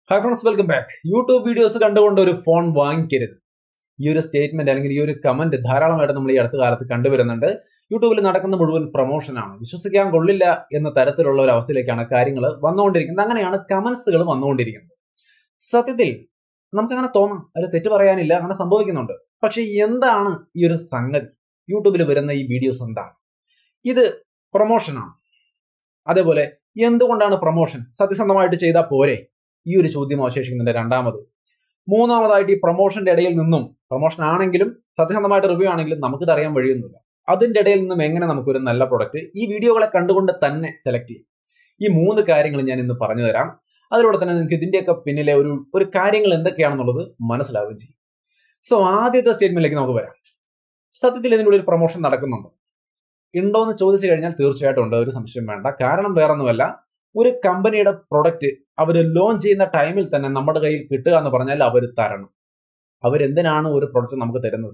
hi friends welcome back YouTube videos കണ്ടുകൊണ്ട് ഒരു phone വാങ്ങിക്കരുത് ഈ ഒരു സ്റ്റേറ്റ്മെന്റ് അല്ലെങ്കിൽ ഈ ഒരു കമന്റ് ധാരാളമായിട്ട് നമ്മൾ ഈ അടുത്ത കാലത്ത് കണ്ടുവരുന്നുണ്ട് യൂട്യൂബിൽ നടക്കുന്ന മുഴുവൻ പ്രൊമോഷനാണ് വിശ്വസിക്കാൻ കൊള്ളില്ല എന്ന തരത്തിലുള്ള ഒരു അവസ്ഥയിലേക്കാണ് കാര്യങ്ങൾ വന്നുകൊണ്ടിരിക്കുന്നത് അങ്ങനെയാണ് കമന്റ്സുകൾ വന്നുകൊണ്ടിരിക്കുന്നത് സത്യത്തിൽ നമുക്കങ്ങനെ തോന്നാം അതിൽ തെറ്റ് പറയാനില്ല അങ്ങനെ സംഭവിക്കുന്നുണ്ട് പക്ഷെ എന്താണ് ഈ ഒരു സംഗതി യൂട്യൂബിൽ വരുന്ന ഈ വീഡിയോസ് എന്താണ് ഇത് പ്രൊമോഷനാണ് അതേപോലെ എന്തുകൊണ്ടാണ് പ്രൊമോഷൻ സത്യസന്ധമായിട്ട് ചെയ്താൽ പോരെ ഈ ഒരു ചോദ്യം അവശേഷിക്കുന്നുണ്ട് രണ്ടാമത് മൂന്നാമതായിട്ട് ഈ പ്രൊമോഷന്റെ ഇടയിൽ നിന്നും പ്രൊമോഷൻ ആണെങ്കിലും സത്യസന്ധമായിട്ട് റിവ്യൂ ആണെങ്കിലും നമുക്കിത് അറിയാൻ വഴിയൊന്നുമില്ല അതിന്റെ ഇടയിൽ നിന്നും എങ്ങനെ നമുക്കൊരു നല്ല പ്രൊഡക്റ്റ് ഈ വീഡിയോകളെ കണ്ടുകൊണ്ട് തന്നെ സെലക്ട് ചെയ്യും ഈ മൂന്ന് കാര്യങ്ങൾ ഞാൻ ഇന്ന് പറഞ്ഞു തരാം അതിലൂടെ തന്നെ നിങ്ങൾക്ക് ഇതിന്റെയൊക്കെ പിന്നിലെ ഒരു ഒരു കാര്യങ്ങൾ എന്തൊക്കെയാണെന്നുള്ളത് മനസ്സിലാവുകയും ചെയ്യും സോ ആദ്യത്തെ സ്റ്റേറ്റ്മെന്റിലേക്ക് നമുക്ക് വരാം സത്യത്തിൽ ഇതിൻ്റെ ഒരു പ്രൊമോഷൻ നടക്കുന്നുണ്ടോ ഉണ്ടോ എന്ന് ചോദിച്ചു കഴിഞ്ഞാൽ തീർച്ചയായിട്ടും ഉണ്ട് ഒരു സംശയം വേണ്ട കാരണം വേറൊന്നുമല്ല ഒരു കമ്പനിയുടെ പ്രൊഡക്റ്റ് അവർ ലോഞ്ച് ചെയ്യുന്ന ടൈമിൽ തന്നെ നമ്മുടെ കയ്യിൽ കിട്ടുക എന്ന് പറഞ്ഞാൽ അവർ തരണം അവരെന്തിനാണ് ഒരു പ്രൊഡക്റ്റ് നമുക്ക് തരുന്നത്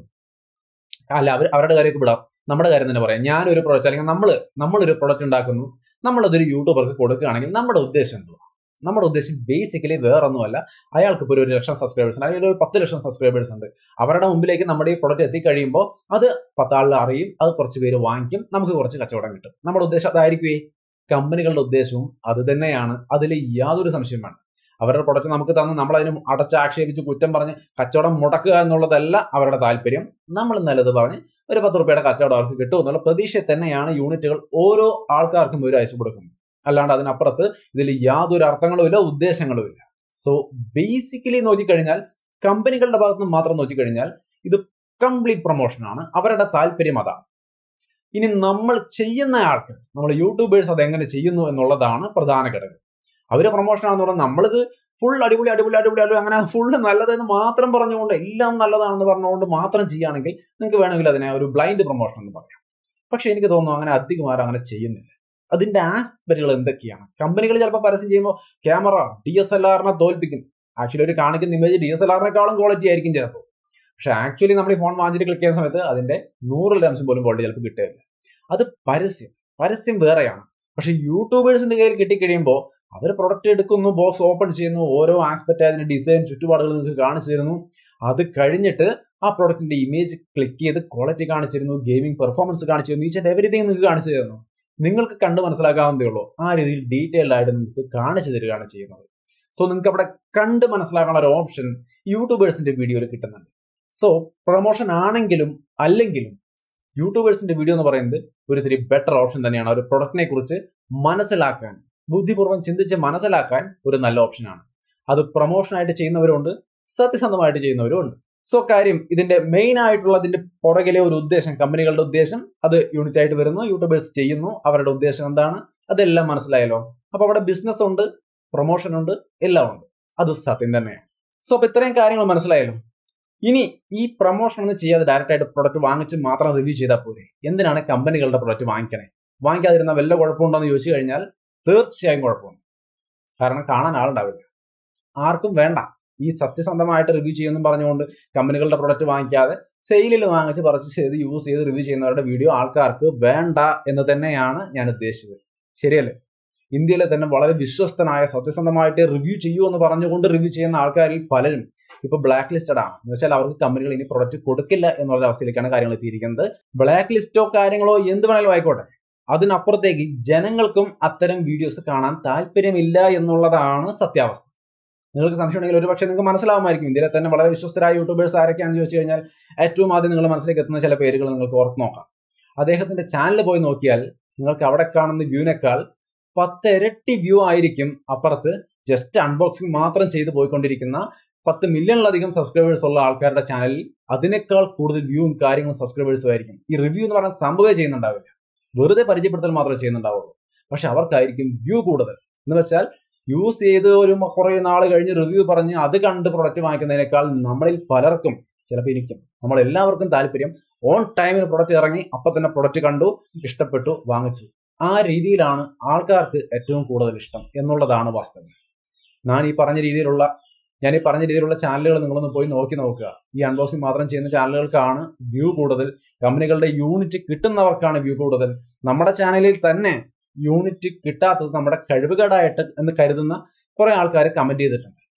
അല്ല അവർ അവരുടെ കാര്യമൊക്കെ വിടാം നമ്മുടെ കാര്യം തന്നെ പറയാം ഞാനൊരു പ്രൊഡക്റ്റ് അല്ലെങ്കിൽ നമ്മൾ നമ്മളൊരു പ്രൊഡക്റ്റ് ഉണ്ടാക്കുന്നു നമ്മളതൊരു യൂട്യൂബർക്ക് കൊടുക്കുകയാണെങ്കിൽ നമ്മുടെ ഉദ്ദേശം എന്തുവാ നമ്മുടെ ഉദ്ദേശം ബേസിക്കലി വേറൊന്നുമല്ല അയാൾക്ക് ഇപ്പോൾ ഒരു ലക്ഷം സബ്സ്ക്രൈബേഴ്സ് ഉണ്ട് അല്ലെങ്കിൽ ഒരു പത്ത് ലക്ഷം സബ്സ്ക്രൈബേഴ്സ് ഉണ്ട് അവരുടെ മുമ്പിലേക്ക് നമ്മുടെ ഈ പ്രൊഡക്റ്റ് എത്തിക്കഴിയുമ്പോൾ അത് പത്താളിൽ അറിയും അത് കുറച്ച് പേര് വാങ്ങിക്കും നമുക്ക് കുറച്ച് കച്ചവടം കിട്ടും നമ്മുടെ ഉദ്ദേശം അതായിരിക്കുമേ കമ്പനികളുടെ ഉദ്ദേശവും അത് തന്നെയാണ് അതിൽ യാതൊരു സംശയം വേണ്ട അവരുടെ പ്രൊഡക്റ്റ് നമുക്ക് തന്ന് നമ്മൾ അതിന് അടച്ചാക്ഷേപിച്ച് കുറ്റം പറഞ്ഞ് കച്ചവടം മുടക്കുക എന്നുള്ളതല്ല അവരുടെ താല്പര്യം നമ്മൾ നല്ലത് പറഞ്ഞ് ഒരു പത്ത് റുപ്യയുടെ കച്ചവടം അവർക്ക് കിട്ടും എന്നുള്ള പ്രതീക്ഷ തന്നെയാണ് യൂണിറ്റുകൾ ഓരോ ആൾക്കാർക്കും ഒരു അയച്ചു കൊടുക്കുന്നത് അല്ലാണ്ട് അതിനപ്പുറത്ത് ഇതിൽ യാതൊരു അർത്ഥങ്ങളുമില്ല ഉദ്ദേശങ്ങളുമില്ല സോ ബേസിക്കലി നോക്കിക്കഴിഞ്ഞാൽ കമ്പനികളുടെ ഭാഗത്ത് നിന്ന് മാത്രം നോക്കിക്കഴിഞ്ഞാൽ ഇത് കംപ്ലീറ്റ് പ്രൊമോഷനാണ് അവരുടെ താല്പര്യം അതാണ് ഇനി നമ്മൾ ചെയ്യുന്ന ആൾക്ക് നമ്മൾ യൂട്യൂബേഴ്സ് അത് എങ്ങനെ ചെയ്യുന്നു എന്നുള്ളതാണ് പ്രധാന ഘടകം അവര് പ്രൊമോഷൻ ആണെന്ന് പറഞ്ഞാൽ നമ്മളിത് ഫുൾ അടിപൊളി അടിപൊളി അടിപൊളി അടിപൊളി അങ്ങനെ ഫുള്ള് നല്ലതെന്ന് മാത്രം പറഞ്ഞുകൊണ്ട് എല്ലാം നല്ലതാണെന്ന് പറഞ്ഞുകൊണ്ട് മാത്രം ചെയ്യുകയാണെങ്കിൽ നിങ്ങൾക്ക് വേണമെങ്കിൽ അതിനെ ഒരു ബ്ലൈൻഡ് പ്രൊമോഷൻ എന്ന് പറയാം പക്ഷെ എനിക്ക് തോന്നുന്നു അങ്ങനെ അധികം ആരും അങ്ങനെ ചെയ്യുന്നില്ല അതിന്റെ ആസ്പെക്റ്റുകൾ എന്തൊക്കെയാണ് കമ്പനികൾ ചിലപ്പോൾ പരസ്യം ചെയ്യുമ്പോൾ ക്യാമറ ഡി എസ് എൽ ആറിനെ തോൽപ്പിക്കും ആക്ച്വലി ഒരു കാണിക്കുന്ന ഇമേജ് ഡി എസ് എൽ ആറിനേക്കാളും ക്വാളിറ്റി ആയിരിക്കും ചിലപ്പോൾ പക്ഷെ ആക്ച്വലി നമ്മൾ ഈ ഫോൺ വാങ്ങിച്ചിട്ട് ക്ലിക്ക് ചെയ്യുന്ന സമയത്ത് അതിന്റെ നൂറിൽ അംശം പോലും ക്വാളിറ്റി ചിലപ്പോൾ കിട്ടുകയില്ല അത് പരസ്യം പരസ്യം വേറെയാണ് പക്ഷെ യൂട്യൂബേഴ്സിന്റെ കയ്യിൽ കിട്ടിക്കഴിയുമ്പോൾ അവർ പ്രൊഡക്റ്റ് എടുക്കുന്നു ബോക്സ് ഓപ്പൺ ചെയ്യുന്നു ഓരോ ആസ്പെക്ട് അതിന്റെ ഡിസൈൻ ചുറ്റുപാടുകൾ നിങ്ങൾക്ക് കാണിച്ചു തരുന്നു അത് കഴിഞ്ഞിട്ട് ആ പ്രൊഡക്റ്റിന്റെ ഇമേജ് ക്ലിക്ക് ചെയ്ത് ക്വാളിറ്റി കാണിച്ചു തരുന്നു ഗെയിമിംഗ് പെർഫോമൻസ് കാണിച്ചു തരുന്നു ഈച്ച് ആൻഡ് എവറിഥിങ് നിങ്ങൾക്ക് കാണിച്ചു തരുന്നു നിങ്ങൾക്ക് കണ്ട് മനസ്സിലാക്കാവുന്നതേ ഉള്ളൂ ആ രീതിയിൽ ഡീറ്റെയിൽഡ് ആയിട്ട് നിങ്ങൾക്ക് കാണിച്ചു തരികയാണ് ചെയ്യുന്നത് സോ നിങ്ങൾക്ക് അവിടെ കണ്ട് മനസ്സിലാക്കാനുള്ള ഒരു ഓപ്ഷൻ യൂട്യൂബേഴ്സിന്റെ വീഡിയോയിൽ കിട്ടുന്നുണ്ട് സോ പ്രൊമോഷൻ ആണെങ്കിലും അല്ലെങ്കിലും യൂട്യൂബേഴ്സിന്റെ വീഡിയോ എന്ന് പറയുന്നത് ഒരു ഇത്തിരി ബെറ്റർ ഓപ്ഷൻ തന്നെയാണ് ഒരു പ്രൊഡക്റ്റിനെ കുറിച്ച് മനസ്സിലാക്കാൻ ബുദ്ധിപൂർവ്വം ചിന്തിച്ച് മനസ്സിലാക്കാൻ ഒരു നല്ല ഓപ്ഷനാണ് അത് പ്രൊമോഷനായിട്ട് ചെയ്യുന്നവരുണ്ട് സത്യസന്ധമായിട്ട് ചെയ്യുന്നവരും ഉണ്ട് സോ കാര്യം ഇതിന്റെ മെയിൻ ആയിട്ടുള്ള അതിന്റെ പുറകിലെ ഒരു ഉദ്ദേശം കമ്പനികളുടെ ഉദ്ദേശം അത് യൂണിറ്റ് ആയിട്ട് വരുന്നു യൂട്യൂബേഴ്സ് ചെയ്യുന്നു അവരുടെ ഉദ്ദേശം എന്താണ് അതെല്ലാം മനസ്സിലായല്ലോ അപ്പൊ അവിടെ ബിസിനസ് ഉണ്ട് പ്രൊമോഷൻ ഉണ്ട് എല്ലാം ഉണ്ട് അത് സത്യം തന്നെയാണ് സോ അപ്പൊ ഇത്രയും കാര്യങ്ങൾ മനസ്സിലായല്ലോ ഇനി ഈ പ്രൊമോഷൻ ഒന്നും ചെയ്യാതെ ഡയറക്റ്റ് ആയിട്ട് പ്രൊഡക്റ്റ് വാങ്ങിച്ച് മാത്രം റിവ്യൂ ചെയ്താൽ പോരെ എന്തിനാണ് കമ്പനികളുടെ പ്രൊഡക്റ്റ് വാങ്ങിക്കണേ വാങ്ങിക്കാതിരുന്ന വല്ല കുഴപ്പമുണ്ടോ എന്ന് ചോദിച്ചു കഴിഞ്ഞാൽ തീർച്ചയായും കുഴപ്പമുണ്ട് കാരണം കാണാൻ ആളുണ്ടാവില്ല ആർക്കും വേണ്ട ഈ സത്യസന്ധമായിട്ട് റിവ്യൂ ചെയ്യുമെന്നും പറഞ്ഞുകൊണ്ട് കമ്പനികളുടെ പ്രൊഡക്റ്റ് വാങ്ങിക്കാതെ സെയിലിൽ വാങ്ങിച്ച് പർച്ചേസ് ചെയ്ത് യൂസ് ചെയ്ത് റിവ്യൂ ചെയ്യുന്നവരുടെ വീഡിയോ ആൾക്കാർക്ക് വേണ്ട എന്ന് തന്നെയാണ് ഞാൻ ഉദ്ദേശിച്ചത് ശരിയല്ലേ ഇന്ത്യയിലെ തന്നെ വളരെ വിശ്വസ്തനായ സത്യസന്ധമായിട്ട് റിവ്യൂ ചെയ്യൂ എന്ന് പറഞ്ഞുകൊണ്ട് റിവ്യൂ ചെയ്യുന്ന ആൾക്കാരിൽ പലരും ഇപ്പൊ ബ്ലാക്ക് ലിസ്റ്റഡ് ആണ് എന്ന് വെച്ചാൽ അവർക്ക് കമ്പനികൾ ഇനി പ്രൊഡക്റ്റ് കൊടുക്കില്ല എന്നുള്ള അവസ്ഥയിലേക്കാണ് കാര്യങ്ങൾ എത്തിയിരിക്കുന്നത് ബ്ലാക്ക് ലിസ്റ്റോ കാര്യങ്ങളോ എന്ത് വേണമെങ്കിലും ആയിക്കോട്ടെ അതിനപ്പുറത്തേക്ക് ജനങ്ങൾക്കും അത്തരം വീഡിയോസ് കാണാൻ താല്പര്യമില്ല എന്നുള്ളതാണ് സത്യാവസ്ഥ നിങ്ങൾക്ക് സംശയം ഉണ്ടെങ്കിൽ ഒരു പക്ഷേ നിങ്ങൾക്ക് മനസ്സിലാവുമായിരിക്കും ഇന്ത്യയിലെ തന്നെ വളരെ വിശ്വസ്തരായ യൂട്യൂബേഴ്സ് ആരൊക്കെയാണെന്ന് ചോദിച്ചു കഴിഞ്ഞാൽ ഏറ്റവും ആദ്യം നിങ്ങൾ മനസ്സിലേക്ക് എത്തുന്ന ചില പേരുകൾ നിങ്ങൾക്ക് ഓർത്ത് നോക്കാം അദ്ദേഹത്തിന്റെ ചാനൽ പോയി നോക്കിയാൽ നിങ്ങൾക്ക് അവിടെ കാണുന്ന വ്യൂവിനേക്കാൾ പത്ത് ഇരട്ടി വ്യൂ ആയിരിക്കും അപ്പുറത്ത് ജസ്റ്റ് അൺബോക്സിംഗ് മാത്രം ചെയ്തു പോയിക്കൊണ്ടിരിക്കുന്ന പത്ത് മില്യണിലധികം സബ്സ്ക്രൈബേഴ്സ് ഉള്ള ആൾക്കാരുടെ ചാനലിൽ അതിനേക്കാൾ കൂടുതൽ വ്യൂവും കാര്യങ്ങളും സബ്സ്ക്രൈബേഴ്സും ആയിരിക്കും ഈ റിവ്യൂ എന്ന് പറയുന്ന സംഭവമേ ചെയ്യുന്നുണ്ടാവില്ല വെറുതെ പരിചയപ്പെടുത്തൽ മാത്രമേ ചെയ്യുന്നുണ്ടാവുള്ളൂ പക്ഷെ അവർക്കായിരിക്കും വ്യൂ കൂടുതൽ എന്ന് വെച്ചാൽ യൂസ് ചെയ്ത് ഒരു കുറേ നാൾ കഴിഞ്ഞ് റിവ്യൂ പറഞ്ഞ് അത് കണ്ട് പ്രൊഡക്റ്റ് വാങ്ങിക്കുന്നതിനേക്കാൾ നമ്മളിൽ പലർക്കും ചിലപ്പോൾ എനിക്കും നമ്മൾ എല്ലാവർക്കും താല്പര്യം ഓൺ ടൈമിന് പ്രൊഡക്റ്റ് ഇറങ്ങി അപ്പം തന്നെ പ്രൊഡക്റ്റ് കണ്ടു ഇഷ്ടപ്പെട്ടു വാങ്ങിച്ചു ആ രീതിയിലാണ് ആൾക്കാർക്ക് ഏറ്റവും കൂടുതൽ ഇഷ്ടം എന്നുള്ളതാണ് വാസ്തവം ഞാൻ ഈ പറഞ്ഞ രീതിയിലുള്ള ഞാൻ ഈ പറഞ്ഞ രീതിയിലുള്ള ചാനലുകൾ നിങ്ങളൊന്ന് പോയി നോക്കി നോക്കുക ഈ അൺബോക്സിംഗ് മാത്രം ചെയ്യുന്ന ചാനലുകൾക്കാണ് വ്യൂ കൂടുതൽ കമ്പനികളുടെ യൂണിറ്റ് കിട്ടുന്നവർക്കാണ് വ്യൂ കൂടുതൽ നമ്മുടെ ചാനലിൽ തന്നെ യൂണിറ്റ് കിട്ടാത്തത് നമ്മുടെ കഴിവുകേടായിട്ട് എന്ന് കരുതുന്ന കുറെ ആൾക്കാർ കമന്റ് ചെയ്തിട്ടുണ്ട്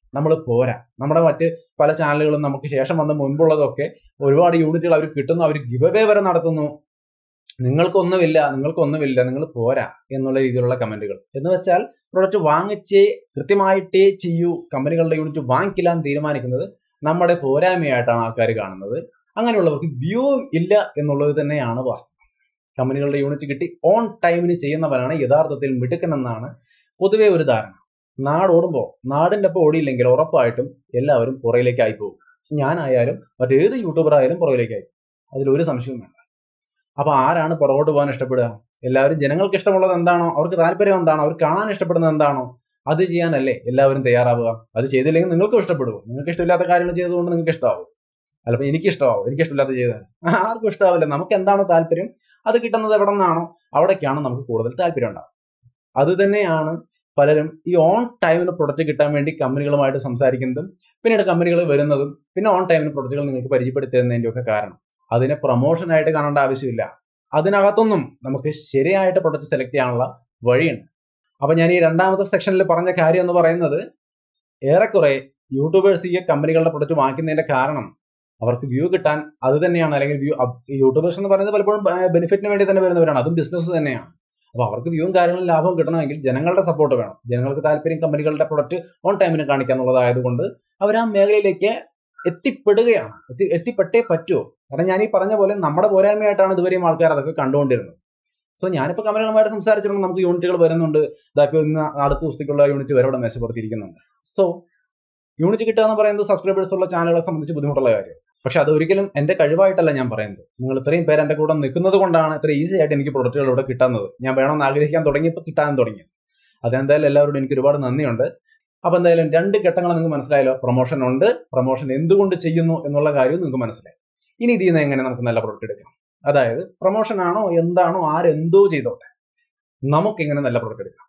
നമ്മൾ പോരാ നമ്മുടെ മറ്റ് പല ചാനലുകളും നമുക്ക് ശേഷം വന്ന മുൻപുള്ളതൊക്കെ ഒരുപാട് യൂണിറ്റുകൾ അവർ കിട്ടുന്നു അവർ ഗിവ് അവേ വരെ നടത്തുന്നു നിങ്ങൾക്കൊന്നുമില്ല നിങ്ങൾക്കൊന്നുമില്ല നിങ്ങൾ പോരാ എന്നുള്ള രീതിയിലുള്ള കമന്റുകൾ എന്ന് വെച്ചാൽ പ്രൊഡക്റ്റ് വാങ്ങിച്ചേ കൃത്യമായിട്ടേ ചെയ്യൂ കമ്പനികളുടെ യൂണിറ്റ് വാങ്ങിക്കില്ല എന്ന് തീരുമാനിക്കുന്നത് നമ്മുടെ പോരായ്മയായിട്ടാണ് ആൾക്കാർ കാണുന്നത് അങ്ങനെയുള്ളവർക്ക് വ്യൂ ഇല്ല എന്നുള്ളത് തന്നെയാണ് വാസ്തവം കമ്പനികളുടെ യൂണിറ്റ് കിട്ടി ഓൺ ടൈമിന് ചെയ്യുന്നവരാണ് യഥാർത്ഥത്തിൽ മിടുക്കനെന്നാണ് പൊതുവെ ഒരു ധാരണ നാട് ഓടുമ്പോൾ നാടിന്റെ ഒപ്പം ഓടിയില്ലെങ്കിൽ ഉറപ്പായിട്ടും എല്ലാവരും പുറയിലേക്കായി പോകും ഞാനായാലും മറ്റേത് യൂട്യൂബർ ആയാലും പുറകിലേക്കായി അതിലൊരു സംശയവും വേണ്ട അപ്പൊ ആരാണ് പുറകോട്ട് പോകാൻ ഇഷ്ടപ്പെടുക എല്ലാവരും ജനങ്ങൾക്ക് ഇഷ്ടമുള്ളത് എന്താണോ അവർക്ക് താല്പര്യം എന്താണോ അവർ കാണാൻ ഇഷ്ടപ്പെടുന്നത് എന്താണോ അത് ചെയ്യാനല്ലേ എല്ലാവരും തയ്യാറാവുക അത് ചെയ്തില്ലെങ്കിൽ നിങ്ങൾക്കും ഇഷ്ടപ്പെടുമോ നിങ്ങൾക്ക് ഇഷ്ടമില്ലാത്ത കാര്യങ്ങൾ ചെയ്തുകൊണ്ട് നിങ്ങൾക്ക് ഇഷ്ടമാവും അല്ലപ്പോൾ എനിക്ക് ഇഷ്ടമാവും എനിക്ക് ഇഷ്ടമില്ലാത്ത ചെയ്താൽ ആർക്കും ഇഷ്ടമാവില്ല നമുക്ക് എന്താണോ താല്പര്യം അത് കിട്ടുന്നത് എവിടെ നിന്നാണോ അവിടേക്കാണ് നമുക്ക് കൂടുതൽ താല്പര്യം ഉണ്ടാവുക അത് തന്നെയാണ് പലരും ഈ ഓൺ ടൈമിന് പ്രൊഡക്റ്റ് കിട്ടാൻ വേണ്ടി കമ്പനികളുമായിട്ട് സംസാരിക്കുന്നതും പിന്നീട് കമ്പനികൾ വരുന്നതും പിന്നെ ഓൺ ടൈമിന് പ്രൊഡക്റ്റുകൾ നിങ്ങൾക്ക് പരിചയപ്പെടുത്തി തരുന്നതിൻ്റെ ഒക്കെ കാരണം അതിനെ പ്രൊമോഷനായിട്ട് കാണേണ്ട ആവശ്യമില്ല അതിനകത്തൊന്നും നമുക്ക് ശരിയായിട്ട് പ്രൊഡക്റ്റ് സെലക്ട് ചെയ്യാനുള്ള വഴിയുണ്ട് അപ്പൊ ഞാൻ ഈ രണ്ടാമത്തെ സെക്ഷനിൽ പറഞ്ഞ കാര്യം എന്ന് പറയുന്നത് ഏറെക്കുറെ യൂട്യൂബേഴ്സ് ഈ കമ്പനികളുടെ പ്രൊഡക്റ്റ് വാങ്ങിക്കുന്നതിന്റെ കാരണം അവർക്ക് വ്യൂ കിട്ടാൻ അത് തന്നെയാണ് അല്ലെങ്കിൽ വ്യൂ യൂട്യൂബേഴ്സ് എന്ന് പറയുന്നത് പലപ്പോഴും ബെനിഫിറ്റിന് വേണ്ടി തന്നെ വരുന്നവരാണ് അതും ബിസിനസ് തന്നെയാണ് അപ്പൊ അവർക്ക് വ്യൂവും കാര്യങ്ങളും ലാഭവും കിട്ടണമെങ്കിൽ ജനങ്ങളുടെ സപ്പോർട്ട് വേണം ജനങ്ങൾക്ക് താല്പര്യം കമ്പനികളുടെ പ്രൊഡക്റ്റ് ഓൺ ടൈമിന് കാണിക്കുക എന്നുള്ളതായതുകൊണ്ട് അവർ ആ മേഖലയിലേക്ക് എത്തിപ്പെടുകയാണ് എത്തി എത്തിപ്പെട്ടേ പറ്റുമോ കാരണം ഞാൻ ഈ പറഞ്ഞ പോലെ നമ്മുടെ പോരായ്മയായിട്ടാണ് ഇതുവരെയും ആൾക്കാർ അതൊക്കെ കണ്ടുകൊണ്ടിരുന്നത് സോ ഞാനിപ്പോൾ കമ്പനികളുമായിട്ട് സംസാരിച്ചിട്ടുണ്ട് നമുക്ക് യൂണിറ്റുകൾ വരുന്നുണ്ട് ഇതാക്കി ഇന്ന് അടുത്ത ദിവസത്തേക്കുള്ള യൂണിറ്റ് വരെ ഇവിടെ മെച്ചപ്പെടുത്തിയിരിക്കുന്നുണ്ട് സോ യൂണിറ്റ് കിട്ടുക എന്ന് പറയുന്നത് സബ്സ്ക്രൈബേഴ്സ് ഉള്ള ചാനലുകളെ സംബന്ധിച്ച് ബുദ്ധിമുട്ടുള്ള കാര്യം പക്ഷെ അതൊരിക്കലും എന്റെ കഴിവായിട്ടല്ല ഞാൻ പറയുന്നത് നിങ്ങൾ ഇത്രയും പേര് എന്റെ കൂടെ നിൽക്കുന്നത് കൊണ്ടാണ് ഇത്ര ഈസി ആയിട്ട് എനിക്ക് പ്രൊഡക്റ്റുകൾ ഇവിടെ കിട്ടുന്നത് ഞാൻ വേണമെന്ന് ആഗ്രഹിക്കാൻ തുടങ്ങിയപ്പോൾ കിട്ടാൻ തുടങ്ങി അതെന്തായാലും എല്ലാവരോടും എനിക്ക് ഒരുപാട് നന്ദിയുണ്ട് അപ്പൊ എന്തായാലും രണ്ട് ഘട്ടങ്ങൾ നിങ്ങൾക്ക് മനസ്സിലായല്ലോ പ്രൊമോഷൻ ഉണ്ട് പ്രൊമോഷൻ എന്തുകൊണ്ട് ചെയ്യുന്നു എന്നുള്ള കാര്യവും നിങ്ങൾക്ക് മനസ്സിലായി ഇനി ഇതിൽ നിന്ന് എങ്ങനെ നമുക്ക് നല്ല പ്രൊഡക്റ്റ് എടുക്കാം അതായത് പ്രൊമോഷൻ ആണോ എന്താണോ ആരെന്തോ ചെയ്തോട്ടെ നമുക്ക് എങ്ങനെ നല്ല പ്രൊഡക്റ്റ് എടുക്കാം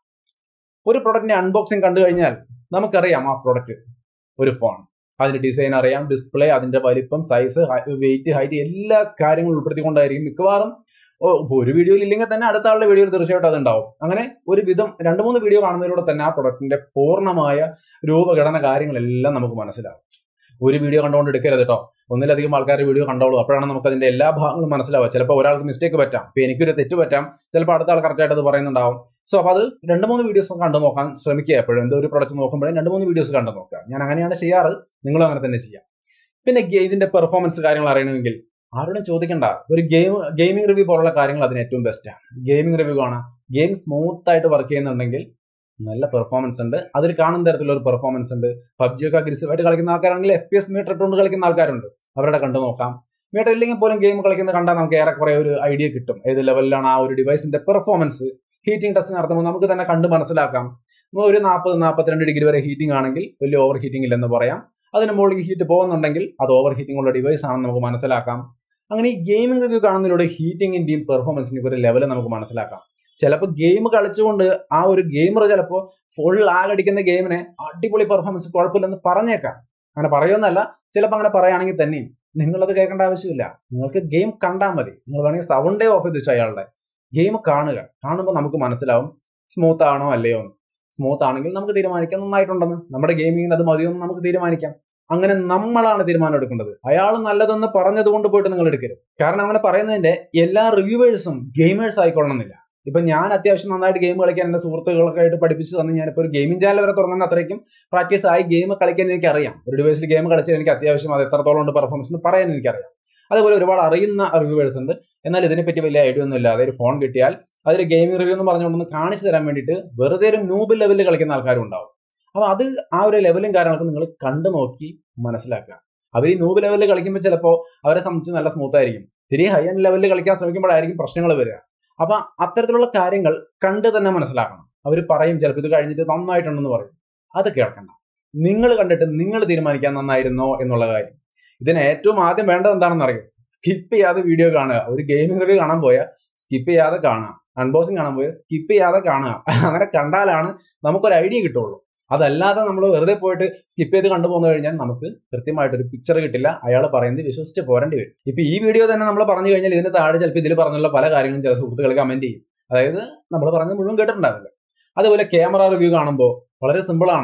ഒരു പ്രൊഡക്റ്റിന്റെ അൺബോക്സിംഗ് കണ്ടു കഴിഞ്ഞാൽ നമുക്കറിയാം ആ പ്രൊഡക്റ്റ് ഒരു ഫോൺ അതിന്റെ ഡിസൈൻ അറിയാം ഡിസ്പ്ലേ അതിന്റെ വലിപ്പം സൈസ് വെയിറ്റ് ഹൈറ്റ് എല്ലാ കാര്യങ്ങളും ഉൾപ്പെടുത്തിക്കൊണ്ടായിരിക്കും മിക്കവാറും ഒരു വീഡിയോയിൽ ഇല്ലെങ്കിൽ തന്നെ അടുത്ത ആളുടെ വീഡിയോയിൽ തീർച്ചയായിട്ടും അതുണ്ടാവും അങ്ങനെ ഒരു വിധം രണ്ട് മൂന്ന് വീഡിയോ കാണുന്നതിലൂടെ തന്നെ ആ പ്രൊഡക്റ്റിന്റെ പൂർണ്ണമായ രൂപഘടന കാര്യങ്ങളെല്ലാം നമുക്ക് മനസ്സിലാവും ഒരു വീഡിയോ കണ്ടുകൊണ്ട് എടുക്കരുത് കേട്ടോ ഒന്നിലധികം ആൾക്കാരുടെ വീഡിയോ കണ്ടോളൂ അപ്പോഴാണ് നമുക്ക് അതിന്റെ എല്ലാ ഭാഗങ്ങളും മനസ്സിലാവുക ചിലപ്പോൾ ഒരാൾക്ക് മിസ്റ്റേക്ക് പറ്റാം ഇപ്പൊ എനിക്കൊരു തെറ്റ് പറ്റാം ചിലപ്പോൾ അടുത്ത ആൾ കറക്റ്റ് ആയിട്ട് അത് പറയുന്നുണ്ടാവും സോ അപ്പോൾ അത് രണ്ട് മൂന്ന് വീഡിയോസ് കണ്ടു നോക്കാൻ ശ്രമിക്കുക എപ്പോഴും എന്തോ ഒരു പ്രൊഡക്റ്റ് നോക്കുമ്പോഴേ രണ്ട് മൂന്ന് വീഡിയോസ് കണ്ടു നോക്കുക ഞാൻ അങ്ങനെയാണ് ചെയ്യാറ് നിങ്ങളും അങ്ങനെ തന്നെ ചെയ്യാം പിന്നെ ഇതിന്റെ പെർഫോമൻസ് കാര്യങ്ങൾ അറിയണമെങ്കിൽ ആരോടും ചോദിക്കണ്ട ഒരു ഗെയിം ഗെയിമിംഗ് റിവ്യൂ പോലുള്ള കാര്യങ്ങൾ അതിന് ഏറ്റവും ബെസ്റ്റാണ് ഗെയിമിംഗ് റിവ്യൂ കാണാം ഗെയിം സ്മൂത്ത് ആയിട്ട് വർക്ക് ചെയ്യുന്നുണ്ടെങ്കിൽ നല്ല പെർഫോമൻസ് ഉണ്ട് അതിൽ കാണുന്ന തരത്തിലുള്ള ഒരു പെർഫോമൻസ് ഉണ്ട് പബ്ജി ഒക്കെ അഗ്രസീവായിട്ട് കളിക്കുന്ന ആൾക്കാരാണെങ്കിൽ എഫ് പി എസ് മീറ്റർ ഇട്ടുകൊണ്ട് കളിക്കുന്ന ആൾക്കാരുണ്ട് അവരുടെ കണ്ടു നോക്കാം മീറ്റർ ഇല്ലെങ്കിൽ പോലും ഗെയിം കളിക്കുന്നത് കണ്ടാൽ നമുക്ക് ഏറെക്കുറെ ഒരു ഐഡിയ കിട്ടും ഏത് ലെവലിലാണ് ആ ഒരു ഡിവൈസിന്റെ പെർഫോമൻസ് ഹീറ്റിംഗ് ടെസ്റ്റ് നടത്തുമ്പോൾ നമുക്ക് തന്നെ കണ്ട് മനസ്സിലാക്കാം ഒരു നാൽപ്പത് നാൽപ്പത്തിരണ്ട് ഡിഗ്രി വരെ ഹീറ്റിംഗ് ആണെങ്കിൽ വലിയ ഓവർ ഹീറ്റിംഗ് ഇല്ലെന്ന് പറയാം അതിന് മുകളിൽ ഹീറ്റ് പോകുന്നുണ്ടെങ്കിൽ അത് ഓവർ ഹീറ്റിംഗ് ഉള്ള ഡിവൈസ് ആണെന്ന് നമുക്ക് മനസ്സിലാക്കാം അങ്ങനെ ഈ ഗെയിമിംഗ് റിവ്യൂ കാണുന്നതിലൂടെ ഹീറ്റിംഗിന്റെയും പെർഫോമൻസിന്റെയും ഒരു ലെവൽ നമുക്ക് മനസ്സിലാക്കാം ചിലപ്പോൾ ഗെയിം കളിച്ചുകൊണ്ട് ആ ഒരു ഗെയിമർ ചിലപ്പോൾ ഫുൾ ആഗടിക്കുന്ന ഗെയിമിനെ അടിപൊളി പെർഫോമൻസ് കുഴപ്പമില്ലെന്ന് പറഞ്ഞേക്കാം അങ്ങനെ പറയുമെന്നല്ല ചിലപ്പോൾ അങ്ങനെ പറയുകയാണെങ്കിൽ തന്നെയും നിങ്ങളത് കേൾക്കേണ്ട ആവശ്യമില്ല നിങ്ങൾക്ക് ഗെയിം കണ്ടാൽ മതി നിങ്ങൾ വേണമെങ്കിൽ സൗണ്ടേ ഓഫ് ചെയ്ത് വെച്ചു അയാളുടെ ഗെയിം കാണുക കാണുമ്പോൾ നമുക്ക് മനസ്സിലാവും സ്മൂത്ത് ആണോ അല്ലയോ എന്ന് സ്മൂത്ത് ആണെങ്കിൽ നമുക്ക് തീരുമാനിക്കാം നന്നായിട്ടുണ്ടെന്ന് നമ്മുടെ ഗെയിമിങ്ങിന് അത് മതിയെന്ന് നമുക്ക് തീരുമാനിക്കാം അങ്ങനെ നമ്മളാണ് തീരുമാനം എടുക്കേണ്ടത് അയാൾ നല്ലതെന്ന് പറഞ്ഞത് കൊണ്ട് പോയിട്ട് നിങ്ങൾ എടുക്കരുത് കാരണം അങ്ങനെ പറയുന്നതിന്റെ എല്ലാ റിവ്യൂവേഴ്സും ഗെയിമേഴ്സ് ആയിക്കൊള്ളണമെന്നില്ല ഇപ്പൊ ഞാൻ അത്യാവശ്യം നന്നായിട്ട് ഗെയിം കളിക്കാൻ എന്റെ സുഹൃത്തുക്കൾക്ക് ആയിട്ട് പഠിപ്പിച്ച് തന്ന് ഞാനിപ്പോൾ ഒരു ഗെയിമിംഗ് ചാനൽ വരെ തുടങ്ങുന്ന അത്രയ്ക്കും പ്രാക്ടീസ് ആയി ഗെയിം കളിക്കാൻ എനിക്ക് അറിയാം ഒരു ഡിവൈസിൽ ഗെയിം കളിച്ചാൽ എനിക്ക് അത്യാവശ്യം അത് എത്രത്തോളം ഉണ്ട് പെർഫോമൻസ് എന്ന് പറയാൻ എനിക്കറിയാം അതുപോലെ ഒരുപാട് അറിയുന്ന റിവ്യൂവേഴ്സ് ഉണ്ട് എന്നാൽ ഇതിനെപ്പറ്റി വലിയ ഐഡിയ ഒന്നും ഇല്ലാതെ ഒരു ഫോൺ കിട്ടിയാൽ അതിൽ ഗെയിമിംഗ് റിവ്യൂ എന്ന് പറഞ്ഞുകൊണ്ടൊന്ന് കാണിച്ചു തരാൻ വേണ്ടിയിട്ട് വെറുതെ ഒരു ന്യൂബ് ലെവലിൽ കളിക്കുന്ന ആൾക്കാരും ഉണ്ടാവും അപ്പൊ അത് ആ ഒരു ലെവലും കാര്യങ്ങളൊക്കെ നിങ്ങൾ കണ്ടു നോക്കി മനസ്സിലാക്കുക അവർ ഈ നൂബ് ലെവലിൽ കളിക്കുമ്പോൾ ചിലപ്പോൾ അവരെ സംബന്ധിച്ച് നല്ല സ്മൂത്ത് ആയിരിക്കും തിരി ഹൈ എൻഡ് ലെവലിൽ കളിക്കാൻ ശ്രമിക്കുമ്പോഴായിരിക്കും പ്രശ്നങ്ങൾ വരിക അപ്പൊ അത്തരത്തിലുള്ള കാര്യങ്ങൾ കണ്ട് തന്നെ മനസ്സിലാക്കണം അവർ പറയും ചിലപ്പോൾ ഇത് കഴിഞ്ഞിട്ട് നന്നായിട്ടുണ്ടെന്ന് പറയും അത് കേൾക്കണ്ട നിങ്ങൾ കണ്ടിട്ട് നിങ്ങൾ തീരുമാനിക്കാൻ നന്നായിരുന്നോ എന്നുള്ള കാര്യം ഇതിന് ഏറ്റവും ആദ്യം വേണ്ടത് എന്താണെന്ന് അറിയും സ്കിപ്പ് ചെയ്യാതെ വീഡിയോ കാണുക ഒരു ഗെയിമിംഗ് റിവ്യൂ കാണാൻ പോയാൽ സ്കിപ്പ് ചെയ്യാതെ കാണുക അൺബോക്സിങ് കാണാൻ പോയാൽ സ്കിപ്പ് ചെയ്യാതെ കാണുക അങ്ങനെ കണ്ടാലാണ് നമുക്കൊരു ഐഡിയ കിട്ടുള്ളൂ അതല്ലാതെ നമ്മൾ വെറുതെ പോയിട്ട് സ്കിപ്പ് ചെയ്ത് കണ്ടുപോകുന്നു കഴിഞ്ഞാൽ നമുക്ക് കൃത്യമായിട്ടൊരു പിക്ചർ കിട്ടില്ല അയാൾ പറയുന്നത് വിശ്വസിച്ച് പോരേണ്ടി വരും ഇപ്പൊ ഈ വീഡിയോ തന്നെ നമ്മൾ പറഞ്ഞു കഴിഞ്ഞാൽ ഇതിന് താഴെ ചിലപ്പോൾ ഇതിൽ പറഞ്ഞുള്ള പല കാര്യങ്ങളും ചില സുഹൃത്തുക്കൾ കമന്റ് ചെയ്യും അതായത് നമ്മൾ പറഞ്ഞത് മുഴുവൻ കേട്ടിട്ടുണ്ടാവില്ല അതുപോലെ ക്യാമറ റിവ്യൂ കാണുമ്പോൾ വളരെ സിമ്പിൾ ആണ്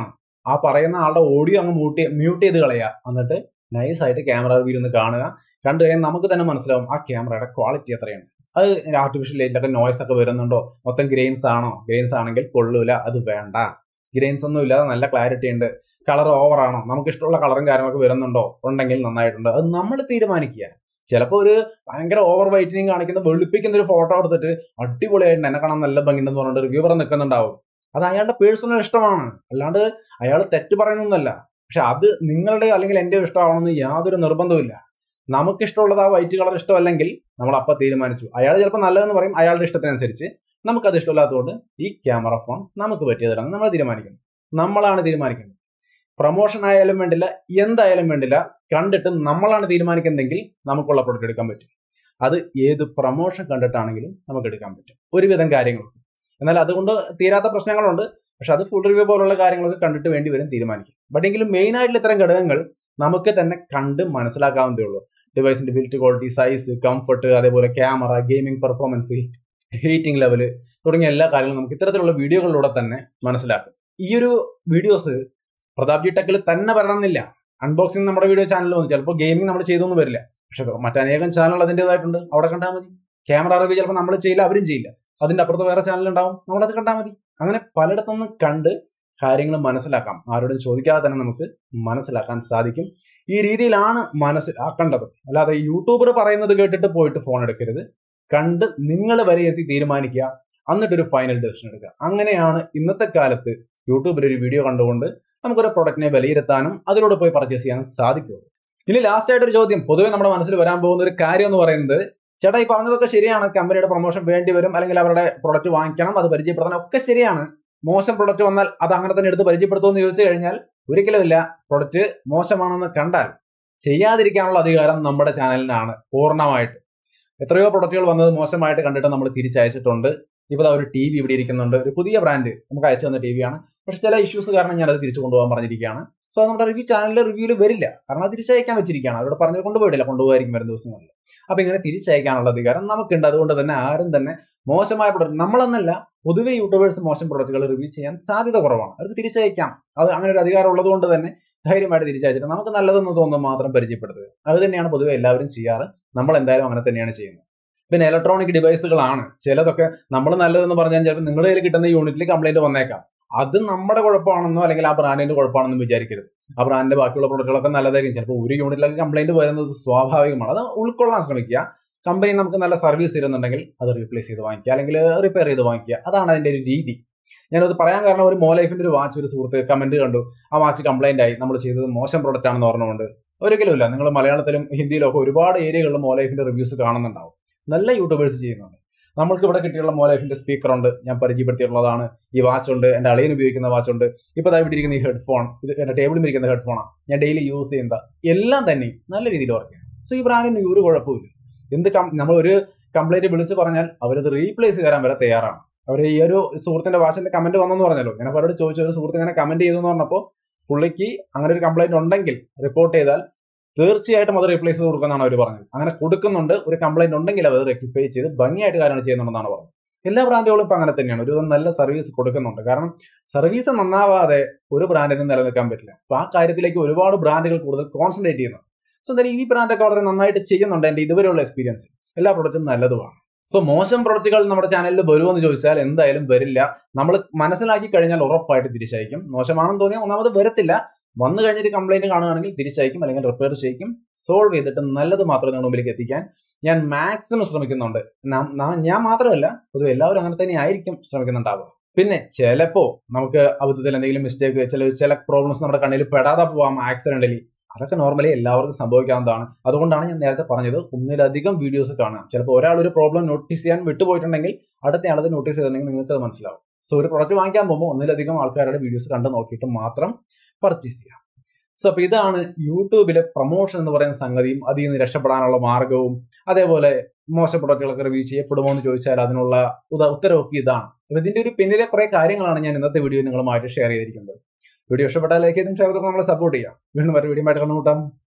ആ പറയുന്ന ആളുടെ ഓഡിയോ അങ്ങ് മ്യൂട്ട് മ്യൂട്ട് ചെയ്ത് കളയുക എന്നിട്ട് നൈസായിട്ട് ക്യാമറ റിവ്യൂ ഒന്ന് കാണുക കണ്ടു കഴിഞ്ഞാൽ നമുക്ക് തന്നെ മനസ്സിലാവും ആ ക്യാമറയുടെ ക്വാളിറ്റി എത്രയാണ് അത് ആർട്ടിഫിഷ്യൽ ലൈറ്റിലൊക്കെ നോയ്സ് ഒക്കെ വരുന്നുണ്ടോ മൊത്തം ഗ്രെയിൻസ് ആണോ ഗ്രെയിൻസ് ആണെങ്കിൽ കൊള്ളൂല അത് വേണ്ട ഗ്രെയിൻസ് ഒന്നും ഇല്ലാതെ നല്ല ക്ലാരിറ്റി ഉണ്ട് കളർ ഓവർ ആണോ നമുക്ക് ഇഷ്ടമുള്ള കളറും കാര്യങ്ങളൊക്കെ വരുന്നുണ്ടോ ഉണ്ടെങ്കിൽ നന്നായിട്ടുണ്ട് അത് നമ്മൾ തീരുമാനിക്കുക ചിലപ്പോൾ ഒരു ഭയങ്കര ഓവർ വൈറ്റനിങ് കാണിക്കുന്ന വെളുപ്പിക്കുന്ന ഒരു ഫോട്ടോ എടുത്തിട്ട് അടിപൊളിയായിട്ട് എന്നെ കാണാൻ നല്ല ഭംഗിണ്ടെന്ന് പറഞ്ഞിട്ട് റിവ്യൂവർ നിൽക്കുന്നുണ്ടാവും അത് അയാളുടെ പേഴ്സണൽ ഇഷ്ടമാണ് അല്ലാണ്ട് അയാൾ തെറ്റ് പറയുന്നൊന്നല്ല പക്ഷെ അത് നിങ്ങളുടെ അല്ലെങ്കിൽ എൻ്റെ ഇഷ്ടമാണെന്ന് യാതൊരു നിർബന്ധവുമില്ല നമുക്ക് ഇഷ്ടമുള്ളത് ആ വൈറ്റ് കളർ ഇഷ്ടമല്ലെങ്കിൽ നമ്മൾ അപ്പം തീരുമാനിച്ചു അയാൾ ചിലപ്പോൾ നല്ലതെന്ന് പറയും അയാളുടെ ഇഷ്ടത്തിനനുസരിച്ച് നമുക്കത് ഇഷ്ടമില്ലാത്തതുകൊണ്ട് ഈ ക്യാമറ ഫോൺ നമുക്ക് പറ്റിയതാണ് നമ്മൾ തീരുമാനിക്കുന്നത് നമ്മളാണ് തീരുമാനിക്കുന്നത് പ്രൊമോഷൻ ആയാലും വേണ്ടില്ല എന്തായാലും വേണ്ടില്ല കണ്ടിട്ട് നമ്മളാണ് തീരുമാനിക്കുന്നതെങ്കിൽ നമുക്കുള്ള പ്രൊഡക്റ്റ് എടുക്കാൻ പറ്റും അത് ഏത് പ്രൊമോഷൻ കണ്ടിട്ടാണെങ്കിലും നമുക്ക് എടുക്കാൻ പറ്റും ഒരുവിധം കാര്യങ്ങളൊക്കെ എന്നാൽ അതുകൊണ്ട് തീരാത്ത പ്രശ്നങ്ങളുണ്ട് പക്ഷെ അത് ഫുൾ റിവ്യൂ പോലുള്ള കാര്യങ്ങളൊക്കെ കണ്ടിട്ട് വേണ്ടി വരും തീരുമാനിക്കും ബട്ട് എങ്കിലും മെയിൻ ആയിട്ടുള്ള ഇത്തരം ഘടകങ്ങൾ നമുക്ക് തന്നെ കണ്ട് മനസ്സിലാക്കാവുന്നതേ ഉള്ളൂ ഡിവൈസിന്റെ ബിൽറ്റ് ക്വാളിറ്റി സൈസ് കംഫർട്ട് അതേപോലെ camera gaming performance heating level തുടങ്ങിയ എല്ലാ കാര്യങ്ങളും നമുക്ക് ഇത്തരത്തിലുള്ള വീഡിയോകളിലൂടെ തന്നെ മനസ്സിലാക്കും ഈ ഒരു വീഡിയോസ് പ്രതാപ് ജി ടെക്കിൽ തന്നെ വരണമെന്നില്ല അൺബോക്സിംഗ് നമ്മുടെ വീഡിയോ ചാനലിൽ വന്നു ചിലപ്പോൾ ഗെയിമിംഗ് നമ്മൾ ചെയ്തൊന്നും വരില്ല പക്ഷെ മറ്റനേകം ചാനൽ അതിൻ്റെതായിട്ടുണ്ട് അവിടെ കണ്ടാൽ മതി ക്യാമറ റിവ്യൂ ചിലപ്പോൾ നമ്മൾ ചെയ്യില്ല അവരും ചെയ്യില്ല അതിന്റെ അപ്പുറത്ത് വേറെ ചാനൽ ഉണ്ടാവും നമ്മളത് കണ്ടാൽ മതി അങ്ങനെ പലയിടത്തുനിന്ന് കണ്ട് കാര്യങ്ങൾ മനസ്സിലാക്കാം ആരോടും ചോദിക്കാതെ തന്നെ നമുക്ക് മനസ്സിലാക്കാൻ സാധിക്കും ഈ രീതിയിലാണ് മനസ്സിലാക്കേണ്ടത് അല്ലാതെ യൂട്യൂബർ പറയുന്നത് കേട്ടിട്ട് പോയിട്ട് ഫോൺ എടുക്കരുത് കണ്ട് നിങ്ങൾ വിലയിരുത്തി തീരുമാനിക്കുക എന്നിട്ടൊരു ഫൈനൽ ഡെസിഷൻ എടുക്കുക അങ്ങനെയാണ് ഇന്നത്തെ കാലത്ത് യൂട്യൂബിൽ ഒരു വീഡിയോ കണ്ടുകൊണ്ട് നമുക്കൊരു പ്രൊഡക്റ്റിനെ വിലയിരുത്താനും അതിലൂടെ പോയി പർച്ചേസ് ചെയ്യാനും സാധിക്കുള്ളൂ ഇനി ലാസ്റ്റ് ആയിട്ട് ഒരു ചോദ്യം പൊതുവെ നമ്മുടെ മനസ്സിൽ വരാൻ പോകുന്ന ഒരു കാര്യം എന്ന് പറയുന്നത് ചേട്ടാ ഈ പറഞ്ഞതൊക്കെ ശരിയാണ് കമ്പനിയുടെ പ്രൊമോഷൻ വേണ്ടി വരും അല്ലെങ്കിൽ അവരുടെ പ്രൊഡക്റ്റ് വാങ്ങിക്കണം അത് പരിചയപ്പെടുത്താൻ ഒക്കെ ശരിയാണ് മോശം പ്രൊഡക്റ്റ് വന്നാൽ അത് അങ്ങനെ തന്നെ എടുത്ത് പരിചയപ്പെടുത്തുമെന്ന് ചോദിച്ചു കഴിഞ്ഞാൽ ഒരിക്കലുമില്ല പ്രൊഡക്റ്റ് മോശമാണെന്ന് കണ്ടാൽ ചെയ്യാതിരിക്കാനുള്ള അധികാരം നമ്മുടെ ചാനലിനാണ് പൂർണ്ണമായിട്ട് എത്രയോ പ്രൊഡക്റ്റുകൾ വന്നത് മോശമായിട്ട് കണ്ടിട്ട് നമ്മൾ തിരിച്ചയച്ചിട്ടുണ്ട് ഇപ്പോൾ ഒരു ടി വി ഇവിടെ ഇരിക്കുന്നുണ്ട് ഒരു പുതിയ ബ്രാൻഡ് നമുക്ക് അയച്ചു തന്ന ടി വിയാണ് പക്ഷെ ചില ഇഷ്യൂസ് കാരണം ഞാൻ അത് തിരിച്ചു കൊണ്ടുപോകാൻ പറഞ്ഞിരിക്കുകയാണ് സോ അത് നമ്മുടെ റിവ്യൂ ചാനലിലെ റിവ്യൂവിൽ വരില്ല കാരണം അത് തിരിച്ചയക്കാൻ വെച്ചിരിക്കുകയാണ് അവരോട് പറഞ്ഞു കൊണ്ടുപോയിട്ടില്ല കൊണ്ടുപോകായിരിക്കും വരും ദിവസങ്ങളിൽ അപ്പൊ ഇങ്ങനെ തിരിച്ചയക്കാനുള്ള അധികാരം നമുക്കുണ്ട് അതുകൊണ്ട് തന്നെ ആരും തന്നെ മോശമായ പ്രൊഡക്റ്റ് നമ്മളെന്നല്ല പൊതുവെ യൂട്യൂബേഴ്സ് മോശം പ്രൊഡക്റ്റുകൾ റിവ്യൂ ചെയ്യാൻ സാധ്യത കുറവാണ് അവർക്ക് തിരിച്ചയക്കാം അത് അങ്ങനെ ഒരു അധികാരം ഉള്ളത് കൊണ്ട് തന്നെ ധൈര്യമായിട്ട് തിരിച്ചയച്ചിട്ട് നമുക്ക് നല്ലതെന്ന് തോന്നുന്നത് മാത്രം പരിചയപ്പെടുത്തുക അത് തന്നെയാണ് പൊതുവെ എല്ലാവരും ചെയ്യാറ് നമ്മൾ എന്തായാലും അങ്ങനെ തന്നെയാണ് ചെയ്യുന്നത് പിന്നെ ഇലക്ട്രോണിക് ഡിവൈസുകളാണ് ചിലതൊക്കെ നമ്മൾ നല്ലതെന്ന് പറഞ്ഞാൽ ചിലപ്പോൾ നിങ്ങളുടെ കയ്യിൽ കിട്ടുന്ന യൂണിറ്റിൽ കംപ്ലൈന്റ് വന്നേക്കാം അത് നമ്മുടെ കുഴപ്പമാണെന്നോ അല്ലെങ്കിൽ ആ ബ്രാൻഡിന്റെ കുഴപ്പമാണെന്നോ വിചാരിക്കരുത് ആ ബ്രാൻഡിന്റെ ബാക്കിയുള്ള പ്രൊഡക്റ്റുകളൊക്കെ നല്ലതായിരിക്കും ചിലപ്പോൾ ഒരു യൂണിറ്റിലൊക്കെ കംപ്ലൈന്റ് വരുന്നത് സ്വാഭാവികമാണ് അത് ഉൾക്കൊള്ളാൻ ശ്രമിക്കുക കമ്പനി നമുക്ക് നല്ല സർവീസ് തരുന്നുണ്ടെങ്കിൽ അത് റീപ്ലേസ് ചെയ്ത് വാങ്ങിക്കുക അല്ലെങ്കിൽ റിപ്പയർ ചെയ്ത് വാങ്ങിക്കുക അതാണ് അതിന്റെ ഒരു രീതി ഞാനത് പറയാൻ കാരണം ഒരു മോലൈഫിന്റെ ഒരു വാച്ച് ഒരു സുഹൃത്ത് കമന്റ് കണ്ടു ആ വാച്ച് കംപ്ലൈന്റ് ആയി നമ്മൾ ചെയ്തത് മോശം പ്രൊഡക്റ്റ് ആണെന്ന് പറഞ്ഞുകൊണ്ട് ഒരിക്കലുമില്ല നിങ്ങൾ മലയാളത്തിലും ഹിന്ദിയിലും ഒക്കെ ഒരുപാട് ഏരിയകളിൽ മോലൈഫിന്റെ റിവ്യൂസ് കാണുന്നുണ്ടാവും നല്ല യൂട്യൂബേഴ്സ് ചെയ്യുന്നുണ്ട് നമ്മൾക്ക് ഇവിടെ കിട്ടിയുള്ള മോലൈഫിന്റെ സ്പീക്കർ ഉണ്ട് ഞാൻ പരിചയപ്പെടുത്തിയിട്ടുള്ളതാണ് ഈ വാച്ച് ഉണ്ട് എന്റെ അളിയൻ ഉപയോഗിക്കുന്ന വാച്ച് ഉണ്ട് ഇപ്പൊ ദാ ഇവിടെ ഇരിക്കുന്ന ഈ ഹെഡ്ഫോൺ ഇത് എന്റെ ടേബിളിൽ ഇരിക്കുന്ന ഹെഡ്ഫോണാണ് ഞാൻ ഡെയിലി യൂസ് ചെയ്യുന്ന എല്ലാം തന്നെ നല്ല രീതിയിൽ വർക്ക് ചെയ്യും സോ ഈ ബ്രാൻഡിന് ഒരു കുഴപ്പമില്ല എന്ത് നമ്മൾ ഒരു കംപ്ലൈന്റ് വിളിച്ച് പറഞ്ഞാൽ അവരത് റീപ്ലേസ് തരാൻ വരെ തയ്യാറാണ് അവർ ഈ ഒരു സുഹൃത്തിന്റെ വാച്ചിന്റെ കമന്റ് വന്നെന്ന് പറഞ്ഞല്ലോ ഞാൻ അവരോട് ചോദിച്ചു ഒരു സുഹൃത്ത് ഇങ്ങനെ കമന്റ് ചെയ്തു എന്ന് പറഞ്ഞപ്പോൾ പുള്ളിക്ക് അങ്ങനെ ഒരു കംപ്ലൈന്റ് ഉണ്ടെങ്കിൽ റിപ്പോർട്ട് ചെയ്താൽ തീർച്ചയായിട്ടും അത് റീപ്ലേസ് ചെയ്ത് കൊടുക്കുന്നതാണ് അവർ പറഞ്ഞത് അങ്ങനെ കൊടുക്കുന്നുണ്ട് ഒരു കംപ്ലൈന്റ് ഉണ്ടെങ്കിൽ അത് റെക്ടിഫൈ ചെയ്ത് ഭംഗിയായിട്ട് കാര്യങ്ങൾ ചെയ്യുന്നുണ്ടെന്നാണ് പറഞ്ഞത് എല്ലാ ബ്രാൻഡുകളും ഇപ്പൊ അങ്ങനെ തന്നെയാണ് ഒരു നല്ല സർവീസ് കൊടുക്കുന്നുണ്ട് കാരണം സർവീസ് നന്നാവാതെ ഒരു ബ്രാൻഡിനും നിലനിൽക്കാൻ പറ്റില്ല അപ്പൊ ആ കാര്യത്തിലേക്ക് ഒരുപാട് ബ്രാൻഡുകൾ കൂടുതൽ കോൺസെൻട്രേറ്റ് ചെയ്യുന്നു സോ എന്തായാലും ഈ ബ്രാൻഡൊക്കെ വളരെ നന്നായിട്ട് ചെയ്യുന്നുണ്ട് എന്റെ ഇതുവരെയുള്ള എക്സ്പീരിയൻസ് എല്ലാ പ്രൊഡക്റ്റും നല്ലതുമാണ് സോ മോശം പ്രൊഡക്റ്റുകൾ നമ്മുടെ ചാനലിൽ വരുമെന്ന് ചോദിച്ചാൽ എന്തായാലും വരില്ല നമ്മൾ മനസ്സിലാക്കി കഴിഞ്ഞാൽ ഉറപ്പായിട്ട് തിരിച്ചയക്കും മോശമാണെന്ന് തോന്നിയാൽ ഒന്നാമത് വരത്തില്ല വന്നു കഴിഞ്ഞിട്ട് കംപ്ലൈന്റ് കാണുകയാണെങ്കിൽ തിരിച്ചയക്കും അല്ലെങ്കിൽ റിപ്പയർ ചെയ്യിക്കും സോൾവ് ചെയ്തിട്ട് നല്ലത് മാത്രം നിങ്ങളുടെ മുമ്പിലേക്ക് എത്തിക്കാൻ ഞാൻ മാക്സിമം ശ്രമിക്കുന്നുണ്ട് ഞാൻ മാത്രമല്ല പൊതുവെ എല്ലാവരും അങ്ങനെ തന്നെ ആയിരിക്കും ശ്രമിക്കുന്നുണ്ടാവുക പിന്നെ ചിലപ്പോ നമുക്ക് അബദ്ധത്തിൽ എന്തെങ്കിലും മിസ്റ്റേക്ക് ചില ചില പ്രോബ്ലംസ് നമ്മുടെ കണ്ണിൽ പെടാതെ പോവാം ആക്സിഡന്റലി അതൊക്കെ നോർമലി എല്ലാവർക്കും സംഭവിക്കാവുന്നതാണ് അതുകൊണ്ടാണ് ഞാൻ നേരത്തെ പറഞ്ഞത് ഒന്നിലധികം വീഡിയോസ് കാണാം ചിലപ്പോൾ ഒരാൾ ഒരു പ്രോബ്ലം നോട്ടീസ് ചെയ്യാൻ വിട്ടുപോയിട്ടുണ്ടെങ്കിൽ അടുത്ത ആളത് നോട്ടീസ് ചെയ്തിട്ടുണ്ടെങ്കിൽ നിങ്ങൾക്ക് അത് മനസ്സിലാവും സോ ഒരു പ്രൊഡക്റ്റ് വാങ്ങിക്കാൻ പോകുമ്പോൾ ഒന്നിലധികം ആൾക്കാരുടെ വീഡിയോസ് കണ്ട് നോക്കിയിട്ട് മാത്രം പർച്ചേസ് ചെയ്യാം സോ അപ്പൊ ഇതാണ് യൂട്യൂബിലെ പ്രൊമോഷൻ എന്ന് പറയുന്ന സംഗതിയും അതിൽ നിന്ന് രക്ഷപ്പെടാനുള്ള മാർഗവും അതേപോലെ മോശം പ്രൊഡക്റ്റുകളൊക്കെ റിവ്യൂ ചെയ്യപ്പെടുമോ എന്ന് ചോദിച്ചാൽ അതിനുള്ള ഉത്തരവൊക്കെ ഇതാണ് അപ്പൊ ഇതിന്റെ ഒരു പിന്നിലെ കുറെ കാര്യങ്ങളാണ് ഞാൻ ഇന്നത്തെ വീഡിയോ നിങ്ങളുമായിട്ട് ഷെയർ ചെയ്തിരിക്കുന്നത് വീഡിയോ ഇഷ്ടപ്പെട്ടാൽ ലൈക്ക് ചെയ്തും ഷെയർ ചെയ്തും നമ്മളെ സപ്പോർട്ട് ചെയ്യാം വീണ്ടും ഒരു വീഡിയോ ആയിട്ട് കണ്ടുമുട്ടാം